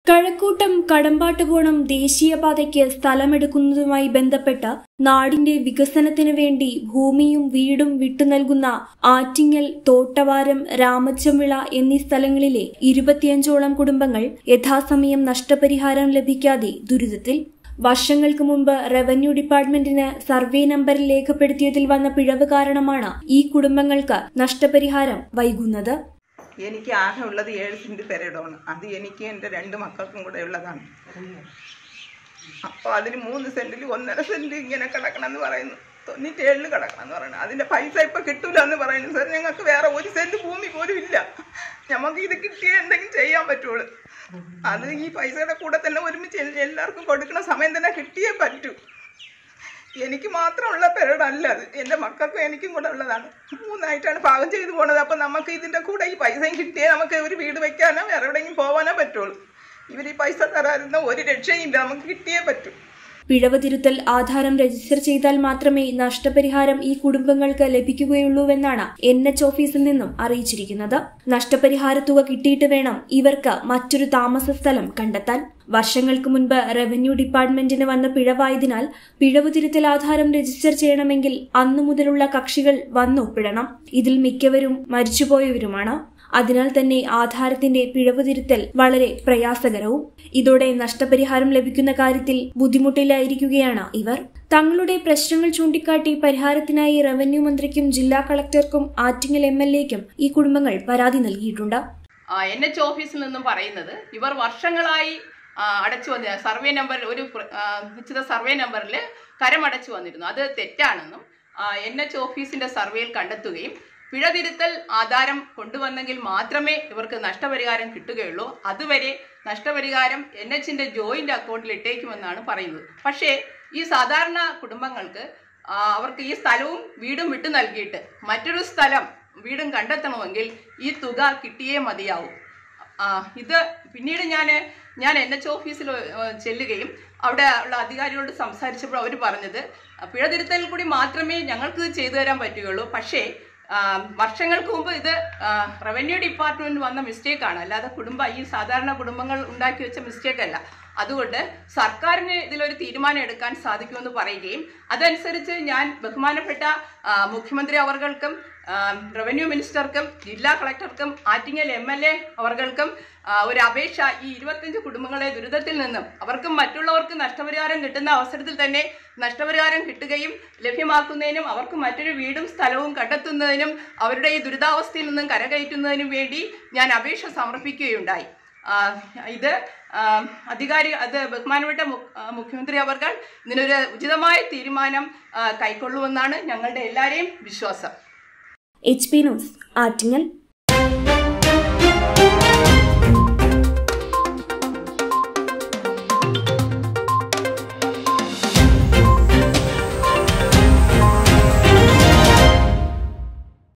കഴക്കൂട്ടം കടമ്പാട്ടുകോണം ദേശീയപാതയ്ക്ക് സ്ഥലമെടുക്കുന്നതുമായി ബന്ധപ്പെട്ട് നാടിന്റെ വികസനത്തിനു വേണ്ടി ഭൂമിയും വീടും വിട്ടുനൽകുന്ന ആറ്റിങ്ങൽ തോട്ടവാരം രാമച്ചംവിള എന്നീ സ്ഥലങ്ങളിലെ ഇരുപത്തിയഞ്ചോളം കുടുംബങ്ങൾ യഥാസമയം നഷ്ടപരിഹാരം ലഭിക്കാതെ ദുരിതത്തിൽ വർഷങ്ങൾക്ക് മുമ്പ് റവന്യൂ ഡിപ്പാർട്ട്മെന്റിന് സർവേ നമ്പറിൽ രേഖപ്പെടുത്തിയതിൽ വന്ന പിഴവ് കാരണമാണ് ഈ കുടുംബങ്ങൾക്ക് നഷ്ടപരിഹാരം വൈകുന്നത് എനിക്ക് ആകെ ഉള്ളത് ഏഴ് സെന്റ് പെരയിടമാണ് അത് എനിക്ക് എൻ്റെ രണ്ട് മക്കൾക്കും കൂടെ ഉള്ളതാണ് അപ്പോൾ അതിന് മൂന്ന് സെന്റിൽ ഒന്നര സെന്റ് ഇങ്ങനെ കിടക്കണമെന്ന് പറയുന്നു തൊണ്ണൂറ്റേഴിൽ കിടക്കണം എന്ന് പറയുന്നത് അതിന്റെ പൈസ ഇപ്പൊ കിട്ടൂല എന്ന് പറയുന്നു സാർ ഞങ്ങൾക്ക് വേറെ ഒരു സെന്റ് ഭൂമി പോലും ഇല്ല നമുക്ക് ഇത് കിട്ടിയേ എന്തെങ്കിലും ചെയ്യാൻ പറ്റുള്ളൂ അത് ഈ പൈസയുടെ കൂടെ തന്നെ ഒരുമിച്ച് എൽ- എല്ലാവർക്കും കൊടുക്കുന്ന സമയം തന്നെ കിട്ടിയേ പറ്റൂ എനിക്ക് മാത്രമുള്ള പെരടല്ല അത് എൻ്റെ മക്കൾക്കും എനിക്കും കൂടെ ഉള്ളതാണ് മൂന്നായിട്ടാണ് പാകം ചെയ്തു പോണത് അപ്പം നമുക്ക് ഇതിൻ്റെ കൂടെ ഈ പൈസയും കിട്ടിയേ നമുക്ക് ഒരു വീട് വെക്കാനോ വേറെ എവിടെയെങ്കിലും പോകാനോ പറ്റുള്ളൂ ഇവർ ഈ പൈസ തരാറുന്ന ഒരു രക്ഷയും ഇല്ല നമുക്ക് കിട്ടിയേ പറ്റൂ പിഴവ് തിരുത്തൽ ആധാരം രജിസ്റ്റർ ചെയ്താൽ മാത്രമേ നഷ്ടപരിഹാരം ഈ കുടുംബങ്ങൾക്ക് ലഭിക്കുകയുള്ളൂവെന്നാണ് എൻ എച്ച് ഓഫീസിൽ നിന്നും അറിയിച്ചിരിക്കുന്നത് നഷ്ടപരിഹാര തുക കിട്ടിയിട്ട് വേണം ഇവർക്ക് മറ്റൊരു താമസ സ്ഥലം കണ്ടെത്താൻ വർഷങ്ങൾക്ക് മുൻപ് റവന്യൂ ഡിപ്പാർട്ട്മെന്റിന് വന്ന പിഴവായതിനാൽ പിഴവ് തിരുത്തൽ ആധാരം രജിസ്റ്റർ ചെയ്യണമെങ്കിൽ അന്നു മുതലുള്ള കക്ഷികൾ വന്നൊപ്പിടണം ഇതിൽ മിക്കവരും മരിച്ചുപോയവരുമാണ് അതിനാൽ തന്നെ ആധാരത്തിന്റെ പിഴവ് തിരുത്തൽ വളരെ പ്രയാസകരവും ഇതോടെ നഷ്ടപരിഹാരം ലഭിക്കുന്ന കാര്യത്തിൽ ബുദ്ധിമുട്ടിലായിരിക്കുകയാണ് ഇവർ തങ്ങളുടെ പ്രശ്നങ്ങൾ ചൂണ്ടിക്കാട്ടി പരിഹാരത്തിനായി റവന്യൂ മന്ത്രിക്കും ജില്ലാ കളക്ടർക്കും ആറ്റിങ്ങൽ എം എൽ എക്കും ഈ കുടുംബങ്ങൾ പരാതി നൽകിയിട്ടുണ്ട് എൻ എച്ച് ഓഫീസിൽ നിന്നും പറയുന്നത് ഇവർ വർഷങ്ങളായി ആ, അടച്ചു വന്ന സർവേ നമ്പർ ഒരു പ്ര- ആ, നിശ്ചിത സർവേ നമ്പറിൽ കരമടച്ചു വന്നിരുന്നു അത് തെറ്റാണെന്നും എൻ എച്ച് ഓഫീസിന്റെ സർവേയിൽ കണ്ടെത്തുകയും പിഴ തിരുത്തൽ ആധാരം കൊണ്ടുവന്നെങ്കിൽ മാത്രമേ ഇവർക്ക് നഷ്ടപരിഹാരം കിട്ടുകയുള്ളൂ അതുവരെ നഷ്ടപരിഹാരം എൻ എച്ചിന്റെ ജോയിന്റ് അക്കൗണ്ടിൽ ഇട്ടേക്കുമെന്നാണ് പറയുന്നത് പക്ഷേ ഈ സാധാരണ കുടുംബങ്ങൾക്ക് ആ, അവർക്ക് ഈ സ്ഥലവും വീടും വിട്ടു നൽകിയിട്ട് മറ്റൊരു സ്ഥലം വീടും കണ്ടെത്തണമെങ്കിൽ ഈ തുക കിട്ടിയേ മതിയാവും ആ, ഇത് പിന്നീട് ഞാൻ ഞാൻ എൻ എച്ച് ഓഫീസിൽ ഏഹ്, ചെല്ലുകയും അവിടെ ഉള്ള അധികാരികളോട് സംസാരിച്ചപ്പോൾ അവർ പറഞ്ഞത് പിഴ തിരുത്തലിൽ കൂടി മാത്രമേ ഞങ്ങൾക്ക് ഇത് ചെയ്തു തരാൻ പറ്റുകയുള്ളൂ പക്ഷേ ആ, വർഷങ്ങൾക്ക് മുമ്പ് ഇത് റവന്യൂ ഡിപ്പാർട്ട്മെന്റ് വന്ന മിസ്റ്റേക്കാണ് അല്ലാതെ കുടുംബ ഈ സാധാരണ കുടുംബങ്ങൾ ഉണ്ടാക്കി വെച്ച മിസ്റ്റേക്ക് അല്ല അതുകൊണ്ട് സർക്കാരിന് ഇതിലൊരു തീരുമാനം എടുക്കാൻ സാധിക്കുമെന്ന് പറയുകയും അതനുസരിച്ച് ഞാൻ ബഹുമാനപ്പെട്ട ആ, മുഖ്യമന്ത്രി അവർകൾക്കും ആ, റവന്യൂ മിനിസ്റ്റർക്കും ജില്ലാ കളക്ടർക്കും ആറ്റിങ്ങൽ എം എൽ എ അവർകൾക്കും ആ, ഒരു അപേക്ഷ ഈ ഇരുപത്തഞ്ച് കുടുംബങ്ങളെ ദുരിതത്തിൽ നിന്നും അവർക്കും മറ്റുള്ളവർക്ക് നഷ്ടപരിഹാരം കിട്ടുന്ന അവസരത്തിൽ തന്നെ നഷ്ടപരിഹാരം കിട്ടുകയും ലഭ്യമാക്കുന്നതിനും അവർക്ക് മറ്റൊരു വീടും സ്ഥലവും കണ്ടെത്തുന്നതിനും അവരുടെ ഈ ദുരിതാവസ്ഥയിൽ നിന്നും കരകയറ്റുന്നതിനും വേണ്ടി ഞാൻ അപേക്ഷ സമർപ്പിക്കുകയുണ്ടായി ആ, ഇത് ആ, അധികാരി അത് ബഹുമാനപ്പെട്ട മു- ആ, മുഖ്യമന്ത്രി അവർകൾ ഇതിനൊരു ഉചിതമായ തീരുമാനം ആ, കൈക്കൊള്ളുമെന്നാണ് ഞങ്ങളുടെ എല്ലാവരെയും വിശ്വാസം എച്ച് പി ന്യൂസ് ആറ്റിങ്ങൽ